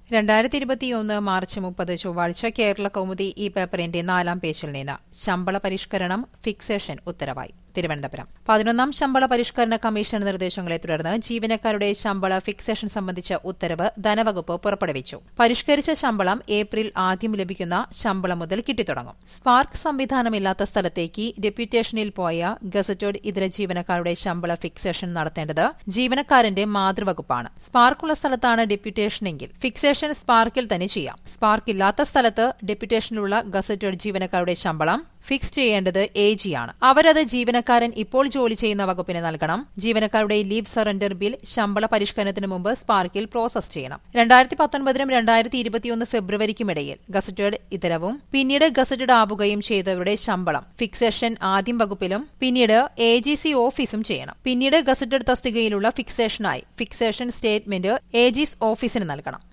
രണ്ടായിരത്തി ഇരുപത്തിയൊന്ന് മാർച്ച് മുപ്പത് ചൊവ്വാഴ്ച കേരള കൗമുദി ഈ പേപ്പറിന്റെ നാലാം പേജിൽ നിന്ന് ശമ്പള പരിഷ്കരണം ഫിക്സേഷൻ ഉത്തരവായി തിരുവനന്തപുരം പതിനൊന്നാം ശമ്പള പരിഷ്കരണ കമ്മീഷൻ നിർദ്ദേശങ്ങളെ തുടർന്ന് ജീവനക്കാരുടെ ശമ്പള ഫിക്സേഷൻ സംബന്ധിച്ച ഉത്തരവ് ധനവകുപ്പ് പുറപ്പെടുവിച്ചു പരിഷ്കരിച്ച ശമ്പളം ഏപ്രിൽ ആദ്യം ലഭിക്കുന്ന ശമ്പളം മുതൽ കിട്ടിത്തുടങ്ങും സ്പാർക്ക് സംവിധാനമില്ലാത്ത സ്ഥലത്തേക്ക് ഡെപ്യൂട്ടേഷനിൽ പോയ ഗസറ്റഡ് ഇതര ജീവനക്കാരുടെ ശമ്പള ഫിക്സേഷൻ നടത്തേണ്ടത് ജീവനക്കാരന്റെ മാതൃവകുപ്പാണ് സ്പാർക്കുള്ള സ്ഥലത്താണ് ഡെപ്യൂട്ടേഷനെങ്കിൽ ഫിക്സേഷൻ സ്പാർക്കിൽ തന്നെ ചെയ്യാം സ്പാർക്ക് ഇല്ലാത്ത സ്ഥലത്ത് ഡെപ്യൂട്ടേഷനിലുള്ള ഗസറ്റഡ് ജീവനക്കാരുടെ ശമ്പളം ഫിക്സ് ചെയ്യേണ്ടത് എ ജിയാണ് അവരത് ജീവനക്കാരൻ ഇപ്പോൾ ജോലി ചെയ്യുന്ന വകുപ്പിന് നൽകണം ജീവനക്കാരുടെ ലീവ് സറണ്ടർ ബിൽ ശമ്പള പരിഷ്കരണത്തിന് മുമ്പ് സ്പാർക്കിൽ പ്രോസസ് ചെയ്യണം രണ്ടായിരത്തി പത്തൊൻപതിനും രണ്ടായിരത്തി ഇരുപത്തിയൊന്ന് ഫെബ്രുവരിക്കുമിടയിൽ ഗസറ്റഡ് ഇതരവും പിന്നീട് ഗസറ്റഡ് ആവുകയും ചെയ്തവരുടെ ശമ്പളം ഫിക്സേഷൻ ആദ്യം വകുപ്പിലും പിന്നീട് എ ജി സി ഓഫീസും ചെയ്യണം പിന്നീട് ഗസറ്റഡ് തസ്തികയിലുള്ള ഫിക്സേഷനായി ഫിക്സേഷൻ സ്റ്റേറ്റ്മെന്റ് എ ജിസ് ഓഫീസിന് നൽകണം